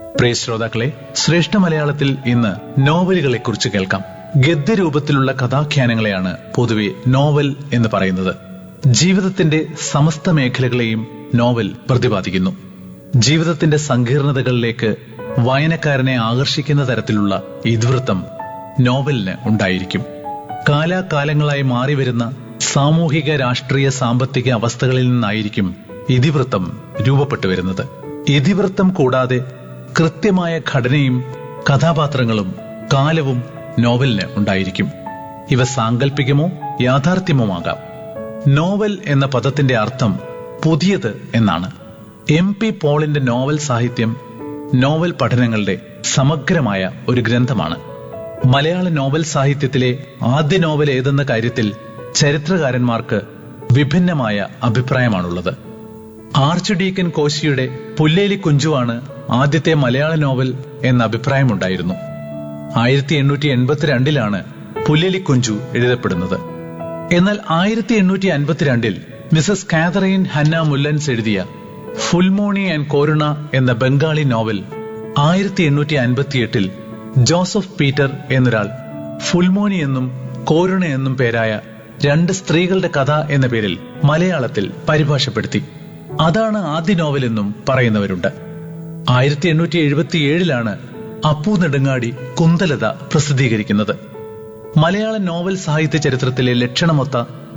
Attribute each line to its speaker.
Speaker 1: പ്രിയ ശ്രോതാക്കളെ ശ്രേഷ്ഠ മലയാളത്തിൽ ഇന്ന് നോവലുകളെ കുറിച്ച് കേൾക്കാം ഗദ്യരൂപത്തിലുള്ള കഥാഖ്യാനങ്ങളെയാണ് പൊതുവെ നോവൽ എന്ന് പറയുന്നത് ജീവിതത്തിന്റെ സമസ്ത മേഖലകളെയും നോവൽ പ്രതിപാദിക്കുന്നു ജീവിതത്തിന്റെ സങ്കീർണതകളിലേക്ക് വായനക്കാരനെ ആകർഷിക്കുന്ന തരത്തിലുള്ള ഇതിവൃത്തം നോവലിന് ഉണ്ടായിരിക്കും കാലാകാലങ്ങളായി മാറിവരുന്ന സാമൂഹിക രാഷ്ട്രീയ സാമ്പത്തിക അവസ്ഥകളിൽ നിന്നായിരിക്കും ഇതിവൃത്തം രൂപപ്പെട്ടു വരുന്നത് ഇതിവൃത്തം കൂടാതെ കൃത്യമായ ഘടനയും കഥാപാത്രങ്ങളും കാലവും നോവലിന് ഉണ്ടായിരിക്കും ഇവ സാങ്കല്പികമോ യാഥാർത്ഥ്യമോമാകാം നോവൽ എന്ന പദത്തിന്റെ അർത്ഥം പുതിയത് എന്നാണ് എം പി പോളിന്റെ നോവൽ സാഹിത്യം നോവൽ പഠനങ്ങളുടെ സമഗ്രമായ ഒരു ഗ്രന്ഥമാണ് മലയാള നോവൽ സാഹിത്യത്തിലെ ആദ്യ നോവൽ ഏതെന്ന കാര്യത്തിൽ ചരിത്രകാരന്മാർക്ക് വിഭിന്നമായ അഭിപ്രായമാണുള്ളത് ആർച്ച് ഡീക്കൻ കോശിയുടെ പുല്ലേലി കുഞ്ചുവാണ് ആദ്യത്തെ മലയാള നോവൽ എന്ന അഭിപ്രായമുണ്ടായിരുന്നു ആയിരത്തി എണ്ണൂറ്റി എൺപത്തിരണ്ടിലാണ് പുല്ലേലി കുഞ്ചു എഴുതപ്പെടുന്നത് എന്നാൽ ആയിരത്തി എണ്ണൂറ്റി അൻപത്തിരണ്ടിൽ മിസസ് കാതറൈൻ ഹന്ന മുല്ലൻസ് എഴുതിയ ഫുൽമോണി ആൻഡ് കോരുണ എന്ന ബംഗാളി നോവൽ ആയിരത്തി എണ്ണൂറ്റി അൻപത്തിയെട്ടിൽ ജോസഫ് പീറ്റർ എന്നൊരാൾ ഫുൽമോനി എന്നും കോരുണ എന്നും പേരായ രണ്ട് സ്ത്രീകളുടെ കഥ എന്ന പേരിൽ മലയാളത്തിൽ പരിഭാഷപ്പെടുത്തി അതാണ് ആദ്യ നോവൽ എന്നും പറയുന്നവരുണ്ട് ആയിരത്തി എണ്ണൂറ്റി എഴുപത്തിയേഴിലാണ് അപ്പു നെടുങ്ങാടി കുന്തലത പ്രസിദ്ധീകരിക്കുന്നത് മലയാള നോവൽ സാഹിത്യ ചരിത്രത്തിലെ ലക്ഷണമൊത്ത